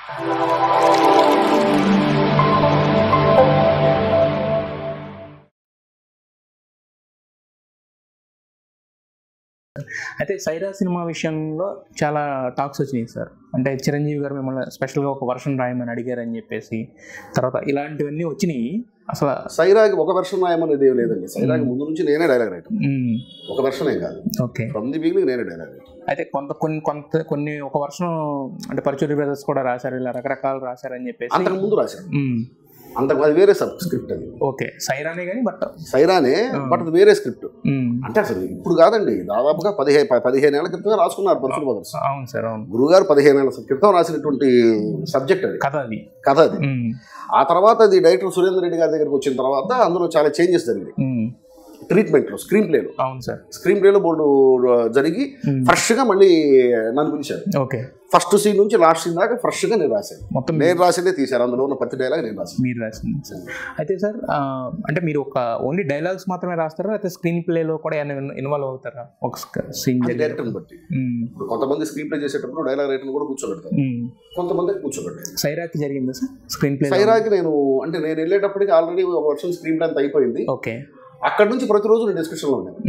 అయితే సైరా సినిమా విషయంలో చాలా టాక్స్ వచ్చినాయి సార్ అంటే చిరంజీవి గారు మిమ్మల్ని స్పెషల్గా ఒక వర్షన్ రాయమని అడిగారని చెప్పేసి తర్వాత ఇలాంటివన్నీ వచ్చినాయి అసలు సైరాకి ఒక వెర్షన్ రాయమనేది ఏం లేదండి సైరాకి ముందు నుంచి నేనే డైలాగ్ రైటర్ మ్మ్. ఒక వెర్షన్ ఏం కాదు ఓకే ఫ్రమ్ ది బిగినింగ్ నేనే డైలాగ్ రైటర్ అయితే కొంత కొన్ని కొంత కొన్ని ఒక వర్షం అంటే పరచూరి బ్రదర్స్ కూడా రాశారు ఇలా రకరకాలు రాశారని చెప్పేసి అంతకు ముందు రాశాను మ్మ్. అంతకు అది వేరే సబ్ స్క్రిప్ట్ అది ఓకే సైరానే కానీ బట్ సైరానే బట్ అది వేరే స్క్రిప్ట్ మ్మ్. అంటే అసలు ఇప్పుడు కాదండి దాదాపుగా పదిహేను పదిహేను ఏళ్ల క్రితం రాసుకున్నారు పరశుడు బ్రదర్స్ అవును సార్ అవును గురుగారు పదిహేను ఏళ్ల క్రితం రాసినటువంటి సబ్జెక్ట్ అది కథ అది కథ అది మ్మ్. ఆ తర్వాత అది డైరెక్టర్ సురేందర్ రెడ్డి గారి దగ్గరికి వచ్చిన తర్వాత అందులో చాలా చేంజెస్ జరిగాయి మ్మ్. ట్రీట్మెంట్లో స్క్రీన్ ప్లేలో అవును సార్ స్క్రీన్ ప్లేలో బోర్డు జరిగి మ్మ్. ఫ్రెష్గా మళ్ళీ నన్ను పిలిచారు ఓకే ఫస్ట్ సీన్ నుంచి లాస్ట్ సీన్ దాకా ఫ్రెష్గా నేను రాశాను మొత్తం నేను రాసిందే తీశారు అందులో ఉన్న ప్రతి డైలాగ్ నేను రాశాను మీరు రాసింది సార్ అయితే సార్ ఆ, అంటే మీరు ఒక ఓన్లీ డైలాగ్స్ మాత్రమే రాస్తారా లేకపోతే స్క్రీన్ ప్లేలో కూడా ఏమైనా ఇన్వాల్వ్ అవుతారా ఒక సీన్ అది డైరెక్టర్ని బట్టి ఇప్పుడు కొంతమంది స్క్రీన్ ప్లే చేసేటప్పుడు డైలాగ్ రైటర్ని కూడా కూర్చోబెడతారు కొంతమంది కూర్చోబెట్టారు సైరాకి జరిగిందా సార్ స్క్రీన్ ప్లే సైరాకి నేను అంటే నేను వెళ్ళేటప్పటికి ఆల్రెడీ ఒక వర్షం స్క్రీన్ ప్లే అంతా అయిపోయింది ఓకే అక్కడ నుంచి ప్రతిరోజు నేను డిస్కషన్లో ఉన్నాను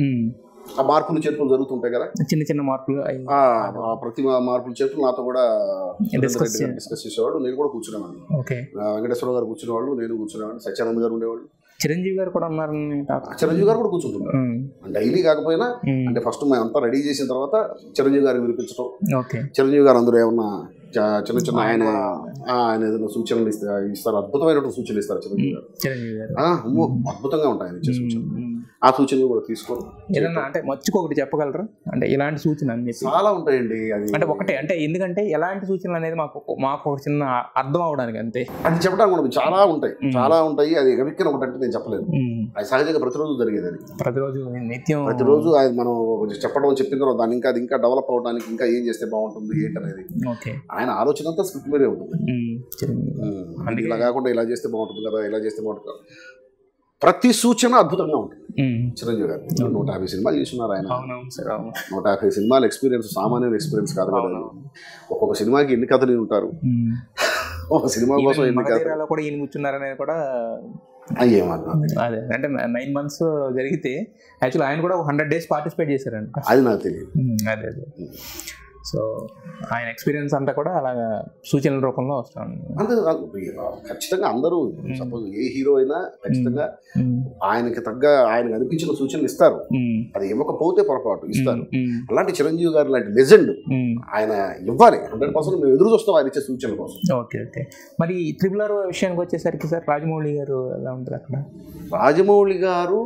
ఆ మార్పులు చేర్పులు జరుగుతుంటాయి కదా చిన్న చిన్న మార్పులు అయి- ఆ ఆ ప్రతి మార్పులు చేర్పులు నాతో కూడా Discuss డిస్కస్ చేసేవాడు నేను కూడా కూర్చునేవాడిని ఓకే ఆ, వెంకటేశ్వర గారు కూర్చునేవాళ్ళు నేను కూర్చునేవాడిని సత్యానంద్ గారు ఉండేవాళ్ళు చిరంజీవి గారు కూడా ఉన్నారని టాక్ చిరంజీవి గారు కూడా కూర్చుంటున్నారు ఉమ్, డైలీ కాకపోయినా ఉమ్, అంటే ఫస్ట్ మేము అంతా రెడీ చేసిన తర్వాత చిరంజీవి గారికి వినిపించడం ఓకే చిరంజీవి గారు అందులో ఏమన్నా చ- చిన్న చిన్న ఆయన ఆ, ఆయన ఏదైనా సూచనలు ఇస్తే ఇస్తారు అద్భుతమైనటువంటి సూచనలు ఇస్తారు చిరంజీవి గారు చిరంజీవి గారు ఆ, అమ్మో, అద్భుతంగా ఉంటాయి ఆయన ఇచ్చే ఉమ్, సూచనలు ఉమ్. ఆ సూచనలు కూడా తీసుకొని ఏదన్నా అంటే మచ్చుకు ఒకటి చెప్పగలరా అంటే ఇలాంటి సూచన అని చెప్పి చాలా ఉంటాయండి అది అంటే ఒకటే అంటే ఎందుకంటే ఎలాంటి సూచనలు అనేది మాకు మాకు ఒక చిన్న అర్థం అవడానికి అంతే అది చెప్పడానికి మనకు చాలా ఉంటాయి చాలా ఉంటాయి అది గవిక్కిన ఒకటి అంటే నేను చెప్పలేదు ఉమ్, అది సహజంగా ప్రతిరోజు జరిగేది అది ప్రతిరోజు నిత్యం ప్రతిరోజు అది మనం చెప్పడం చెప్పిన తర్వాత దాన్ని ఇంకా అది ఇంకా డెవలప్ అవడానికి ఇంకా ఏం చేస్తే బాగుంటుంది ఏంటనేది ఓకే ఆయన ఆలోచన అంతా స్క్రిప్ట్ మీదే ఉంటుంది ఉమ్, చిరంజీవి గారు. అందుకే ఇలా కాకుండా ఇలా చేస్తే బాగుంటుంది కదా ఇలా చేస్తే బాగుంటుంది కదా ప్రతి సూచన అద్భుతంగా ఉంటుంది ఉమ్, చిరంజీవి గారు నూట యాభై సినిమాలు చేస్తున్నారు ఆయన అవునవును సార్ అవును నూట యాభై సినిమాల ఎక్స్పీరియన్స్ సామాన్య ఎక్స్పీరియన్స్ కాదు కదా అవునవును. ఒక్కొక్క సినిమాకి ఎన్ని కథలు విని ఉంటారు ఉమ్. ఒక సినిమా కోసం ఈవెన్ ఎన్ని కథలు మగధీరాలో కూడా ఈయన కూర్చున్నారనేది కూడా అయ్యేమన్నా అదే అంటే నైన్ మంత్స్ జరిగితే యాక్చువల్ ఆయన కూడా ఒక హండ్రెడ్ డేస్ పార్టిసిపేట్ చేశారంట అది నాకు తెలియదు ఉమ్, అదే అదే సో ఆయన ఎక్స్పీరియన్స్ అంతా కూడా అలాగా సూచనల రూపంలో వస్తాను అంతే కాదు. ఖచ్చితంగా అందరూ సపోజ్ ఏ హీరో అయినా ఖచ్చితంగా ఆయనకి తగ్గ ఆయనకు అనిపించిన సూచనలు ఇస్తారు అది ఇవ్వకపోతే పొరపాటు ఇస్తారు అలాంటి చిరంజీవి గారు లాంటి లెజెండ్ ఆయన ఇవ్వాలి హండ్రెడ్ పర్సెంట్ మేము ఎదురు చూస్తాం ఆయన ఇచ్చే సూచనల కోసం ఓకే ఓకే మరి త్రిబుల్ ఆర్ విషయానికి వచ్చేసరికి సార్ రాజమౌళి గారు ఎలా ఉంటారు అక్కడ రాజమౌళి గారు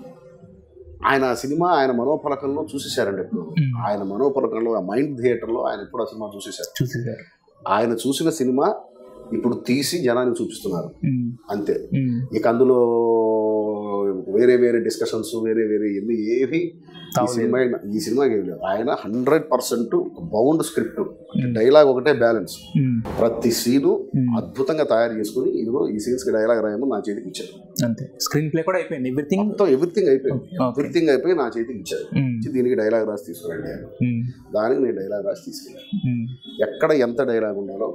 ఆయన సినిమా ఆయన మనోఫలకంలో చూసేశారండి ఎప్పుడు మ్మ్. ఆయన మనోఫలకంలో ఆ మైండ్ థియేటర్లో ఆయన ఎప్పుడు ఆ సినిమా చూసేశారు చూసేసారు ఆయన చూసిన సినిమా ఇప్పుడు తీసి జనానికి చూపిస్తున్నారు ఉమ్, అంతే ఉమ్, ఇక అందులో వేరే వేరే డిస్కషన్స్ వేరే వేరే ఎన్ని ఏవి ఈ తావులేదు. సినిమా ఈ సినిమాకి ఏమి లేవు ఆయన hundred percent bound script dialogue ఒకటే బ్యాలెన్స్ ఉమ్, ప్రతి సీను మ్మ్. అద్భుతంగా తయారు చేసుకుని ఇదిగో ఈ సీన్స్ కి డైలాగ్ రాయమని నా చేతికి ఇచ్చారు అంతే స్క్రీన్ ప్లే కూడా అయిపోయింది ఎవ్రీథింగ్ మొత్తం ఎవ్రీథింగ్ అయిపోయింది ఓకే. ఎవ్రీథింగ్ అయిపోయి నా చేతికి ఇచ్చారు ఇచ్చి దీనికి డైలాగ్ రాసి తీసుకురండి అని. దానికి నేను డైలాగ్ రాసి తీసుకెళ్ళాను ఎక్కడ ఎంత డైలాగ్ ఉండాలో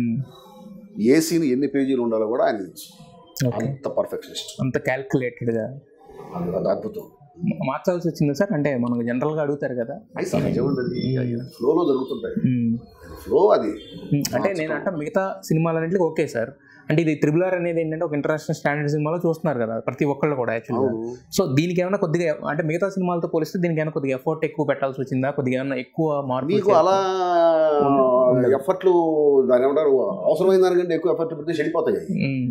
ఏ సీన్ ఎన్ని పేజీలు ఉండాలో కూడా ఆయన తెలుసు ఓకే అంత పర్ఫెక్షనిస్ట్ అంత క్యాల్కులేటెడ్గా అంత అద్భుతం మార్చాల్సి వచ్చిందా సార్ అంటే మనకు జనరల్గా అడుగుతారు కదా అయితే సహజమండి ఫ్లోలో జరుగుతుంటాయి ఉమ్, ఫ్లో అది ఉమ్, అంటే నేను అంటే మిగతా సినిమాలన్నింటికి ఓకే సార్ అంటే ఇది త్రిబుల్ ఆర్ అనేది ఏంటంటే ఒక ఇంటర్నేషనల్ స్టాండర్డ్ సినిమాలో చూస్తున్నారు కదా ప్రతి ఒక్కళ్ళు కూడా యాక్చువల్గా అవును సో దీనికి ఏమైనా కొద్దిగా అంటే మిగతా సినిమాలతో పోలిస్తే దీనికి ఏమైనా కొద్దిగా ఎఫర్ట్ ఎక్కువ పెట్టాల్సి వచ్చిందా కొద్దిగా ఏమైనా ఎక్కువ మార్పు మీకు అలా ఎఫర్ట్లు దాని ఏమంటారు అవసరమైన దానికంటే ఎక్కువ ఎఫర్ట్ పెడితే చెడిపోతాయి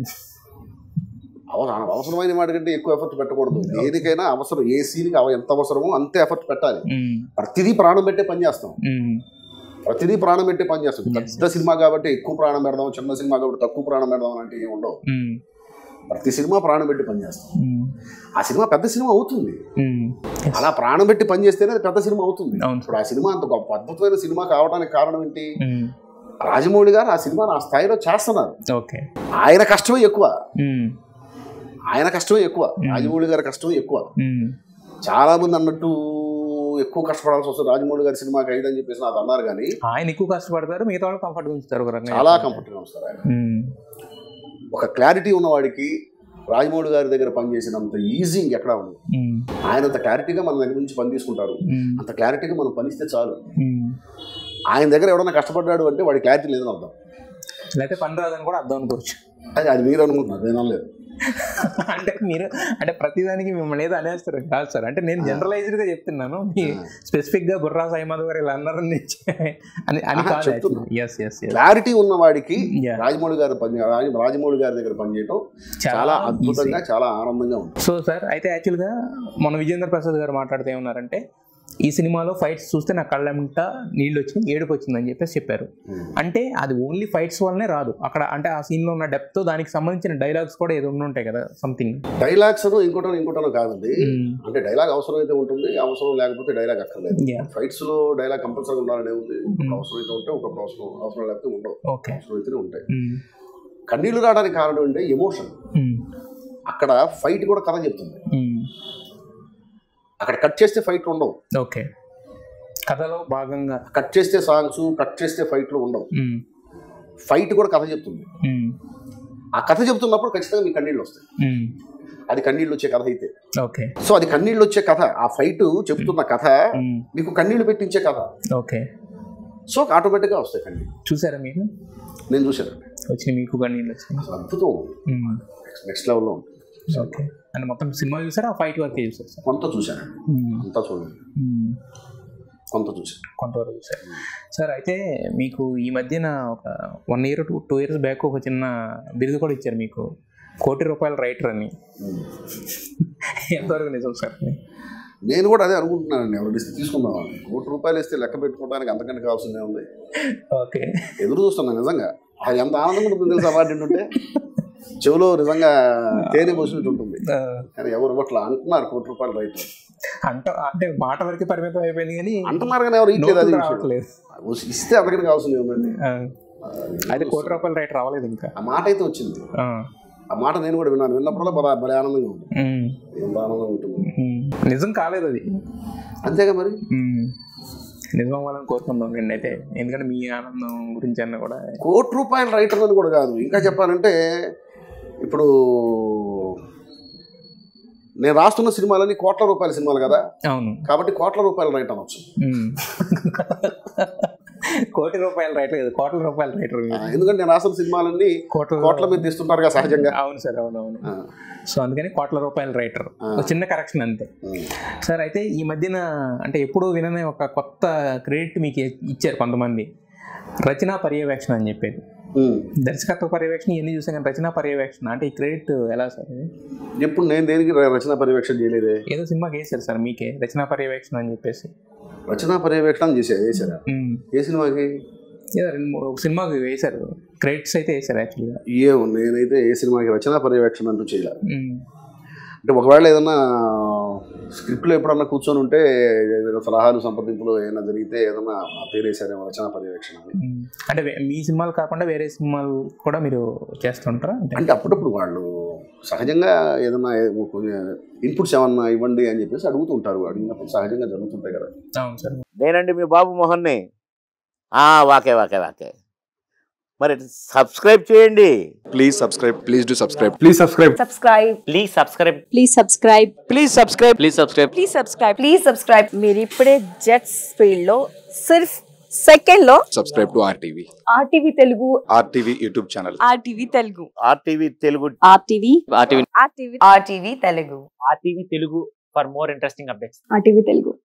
అవసరం అవసరమైన వాటికంటే ఎక్కువ ఎఫర్ట్ పెట్టకూడదు దేనికైనా అవసరం ఏ సీన్కి అవ ఎంత అవసరమో అంతే ఎఫర్ట్ పెట్టాలి ప్రతిదీ ప్రాణం పెట్టే పని చేస్తాం ప్రతిదీ ప్రాణం పెట్టే పని చేస్తాం పెద్ద సినిమా కాబట్టి ఎక్కువ ప్రాణం పెడదాం చిన్న సినిమా కాబట్టి తక్కువ ప్రాణం పెడదాం అంటే ఏమి ఉండవు ప్రతి సినిమా ప్రాణం పెట్టి పని చేస్తాం ఆ సినిమా పెద్ద సినిమా అవుతుంది అలా ప్రాణం పెట్టి పని చేస్తేనే అది పెద్ద సినిమా అవుతుంది అవును. ఇప్పుడు ఆ సినిమా అంత గొప్ప అద్భుతమైన సినిమా కావడానికి కారణం ఏంటి రాజమౌళి గారు ఆ సినిమాను ఆ స్థాయిలో చేస్తున్నారు ఓకే ఆయన కష్టమే ఎక్కువ ఆయన కష్టమే ఎక్కువ రాజమౌళి గారి కష్టమే ఎక్కువ చాలా మంది అన్నట్టు ఎక్కువ కష్టపడాల్సి వస్తుంది రాజమౌళి గారి సినిమాకి అయిందని చెప్పేసి నాకు అన్నారు కానీ ఆయన ఎక్కువ కష్టపడతారు మిగతా వాళ్ళు కంఫర్ట్గా ఉంచుతారు ఒక రకంగా చాలా కంఫర్ట్గా వస్తారు ఆయన ఉమ్, ఒక క్లారిటీ ఉన్నవాడికి రాజమౌళి గారి దగ్గర పనిచేసినంత ఈజీ ఇంకెక్కడా ఉండదు ఉమ్, ఆయన అంత క్లారిటీగా మన దగ్గర నుంచి పని తీసుకుంటారు ఉమ్, అంత క్లారిటీగా మనం పనిస్తే చాలు ఉమ్. ఆయన దగ్గర ఎవరైనా కష్టపడ్డాడు అంటే వాడి క్లారిటీ లేదని అర్థం లేకపోతే పని రాదని కూడా అర్థం అనుకోవచ్చు అది అది మీరు అనుకుంటున్నారు నేను అనలేదు అంటే మీరు అంటే ప్రతిదానికి మిమ్మల్ని ఏదో అనేస్తారు కాదు సార్ అంటే నేను జనరలైజ్డ్ గా చెప్తున్నాను మీ స్పెసిఫిక్ గా బుర్రా సైమద్ గారు ఇలా అన్నారని అని అని ఆహా, కాదు చెప్తున్నా. ఎస్ ఎస్ ఎస్ క్లారిటీ ఉన్నవాడికి Yeah. రాజమౌళి గారి పని రాజ- రాజమౌళి గారి దగ్గర పనిచేయటం చాలా చాలా అద్భుతంగా చాలా ఆనందంగా ఉంటుంది సో సార్ అయితే యాక్చువల్గా మన విజేంద్ర ప్రసాద్ గారు మాట్లాడితే ఏమన్నారంటే ఈ సినిమాలో ఫైట్స్ చూస్తే నా కళ్ళంట నీళ్ళు వచ్చి ఏడుపు వచ్చిందని చెప్పేసి చెప్పారు అంటే అది ఓన్లీ ఫైట్స్ వల్లనే రాదు అక్కడ అంటే ఆ సీన్లో ఉన్న డెప్త్ దానికి సంబంధించిన డైలాగ్స్ కూడా ఏదో ఉండి ఉంటాయి కదా సంథింగ్ డైలాగ్స్ ఇంకోటో ఇంకోటో కాదండి అంటే డైలాగ్ అవసరం అయితే ఉంటుంది అవసరం లేకపోతే డైలాగ్ అక్కర్లేదు యా ఫైట్స్ లో డైలాగ్ కంపల్సరీ ఉండాలనే ఉంది ఒకప్పుడు అవసరం అయితే ఉంటే ఒకప్పుడు అవసరం అవసరం లేకపోతే ఉండవు ఓకే అవసరం అయితేనే ఉంటాయి కన్నీళ్లు రావడానికి కారణం అంటే ఎమోషన్ అక్కడ ఫైట్ కూడా కథ చెప్తుంది అక్కడ కట్ చేస్తే ఫైట్లు ఉండవు ఓకే కథలో భాగంగా కట్ చేస్తే సాంగ్స్ కట్ చేస్తే ఫైట్లు ఉండవు మ్మ్. ఫైట్ కూడా కథ చెప్తుంది మ్మ్. ఆ కథ చెప్తున్నప్పుడు ఖచ్చితంగా మీకు కన్నీళ్ళు వస్తాయి మ్మ్. అది కన్నీళ్ళు వచ్చే కథ అయితే ఓకే సో అది కన్నీళ్ళు వచ్చే కథ ఆ ఫైట్ చెప్తున్న కథ మ్మ్. మీకు కన్నీళ్లు పెట్టించే కథ ఓకే సో ఆటోమేటిక్గా వస్తాయి కన్నీళ్ళు చూసారా మీరు నేను చూశానండి వచ్చిన మీకు కన్నీళ్ళు వచ్చినాయి అసలు అద్భుతం మ్మ్. నెక్స్ట్ లెవెల్లో ఉంటుంది ఓకే అంటే మొత్తం సినిమా చూసారా ఆ ఫైట్ వరకే చూసారు సార్ కొంత చూశానండి మ్మ్. అంతా చూడండి మ్మ్. కొంత చూశాను కొంతవరకు చూసారు సార్ అయితే మీకు ఈ మధ్యన ఒక one year two two years back ఒక చిన్న బిరుదు కూడా ఇచ్చారు మీకు కోటి రూపాయల రైటర్ అని ఎంతవరకు నిజం సార్ నేను కూడా అదే అనుకుంటున్నానండి ఎవరు ఇస్తే తీసుకుందామని కోటి రూపాయలు ఇస్తే లెక్క పెట్టుకోవడానికి అంతకంటే కావాల్సిందే ఉంది ఓకే ఎదురు చూస్తున్నాను నిజంగా అది ఎంత ఆనందంగా ఉంటుంది తెలుసు అవార్డు ఉంటే చెవిలో నిజంగా తేనె పోసినట్టు ఉంటుంది కానీ ఎవరు ఇవ్వట్లా అంటున్నారు కోటి రూపాయలు రైట్ అంట అంటే మాట వరకు పరిమితం అయిపోయింది కానీ అంటున్నారు కానీ ఎవరు ఇట్లేదు అది నోటుకు విషయం. రావట్లేదు ఇస్తే అంతకంటే కావాల్సింది ఉందండి ఆ. అయితే కోటి రూపాయల రైట్ రావలేదు ఇంకా ఆ మాట అయితే వచ్చింది ఆ. ఆ మాట నేను కూడా విన్నాను విన్నప్పుడల్లా భలే భలే ఆనందంగా ఉంది ఉమ్. ఎంత ఆనందంగా ఉంటుంది ఉమ్. నిజం కాలేదు అది అంతేగా మరి ఉమ్. నిజం అవ్వాలని కోరుకుందాం రెండు అయితే ఎందుకంటే మీ ఆనందం గురించి అన్న కూడా కోటి రూపాయల రైటర్ అని కూడా కాదు ఇంకా చెప్పాలంటే ఇప్పుడు నేను రాస్తున్న సినిమాలన్నీ కోట్ల రూపాయల సినిమాలు కదా అవును కాబట్టి కోట్ల రూపాయల రైట్ అనొచ్చు ఉమ్. కోటి రూపాయల రైటర్ కదా కోట్ల రూపాయల రైటర్ ఆ, ఎందుకంటే నేను రాసిన సినిమాలన్నీ కోట్ల కోట్ల మీద తీస్తుంటారు కదా సహజంగా అవును సార్ అవును అవును ఆ, సో అందుకని కోట్ల రూపాయల రైటర్ ఒక చిన్న కరెక్షన్ అంతే ఉమ్. సార్ అయితే ఈ మధ్యన అంటే ఎప్పుడూ వినని ఒక కొత్త క్రెడిట్ మీకు ఇచ్చారు కొంతమంది రచనా పర్యవేక్షణ అని చెప్పేది ఉమ్. దర్శకత్వ పర్యవేక్షణ ఇవన్నీ చూసాం కానీ రచనా పర్యవేక్షణ అంటే ఈ క్రెడిట్ ఎలా సార్ ఇది ఎప్పుడు నేను దేనికి ర- రచనా పర్యవేక్షణ చేయలేదే ఏదో సినిమాకి వేశారు సార్ మీకే రచనా పర్యవేక్షణ అని చెప్పేసి రచనా పర్యవేక్షణ చేసా వేసారా ఉమ్. ఏ సినిమాకి ఏదో రెండు మూడు ఒక సినిమాకి వేశారు క్రెడిట్స్ అయితే వేశారు యాక్చువల్గా ఏమో నేనైతే ఏ సినిమాకి రచనా పర్యవేక్షణ అంటూ చేయలే అంటే ఒకవేళ ఏదన్నా స్క్రిప్ట్లో ఎప్పుడన్నా కూర్చొని ఉంటే ఏదైనా సలహాలు సంప్రదింపులు ఏదైనా జరిగితే ఏదన్నా ఆ పేరు వేసారేమో రచనా పర్యవేక్షణ అని అంటే వే- మీ సినిమాలు కాకుండా వేరే సినిమాలు కూడా మీరు చేస్తుంటారా అంటే అంటే అప్పుడప్పుడు వాళ్ళు సహజంగా ఏదన్నా ఇన్పుట్స్ ఏమన్నా ఇవ్వండి అని చెప్పేసి అడుగుతూ ఉంటారు అడిగినప్పుడు సహజంగా జరుగుతుంటాయి కదా అవును సార్ నేనండి మీ బాబు మోహన్ని ఆ, వాకే వాకే వాకే మరి సబ్స్క్రైబ్ చేయండి Please subscribe. Please do subscribe. Please subscribe. subscribe please subscribe please subscribe please subscribe please subscribe please subscribe please subscribe మీరు ఇప్పుడే జెట్స్ ఫీల్డ్ లో సిర్ఫ్ సెకండ్ లో Subscribe to RTV. RTV Telugu RTV YouTube channel. RTV Telugu RTV Telugu RTV RTV RTV RTV Telugu RTV Telugu for more interesting updates. RTV Telugu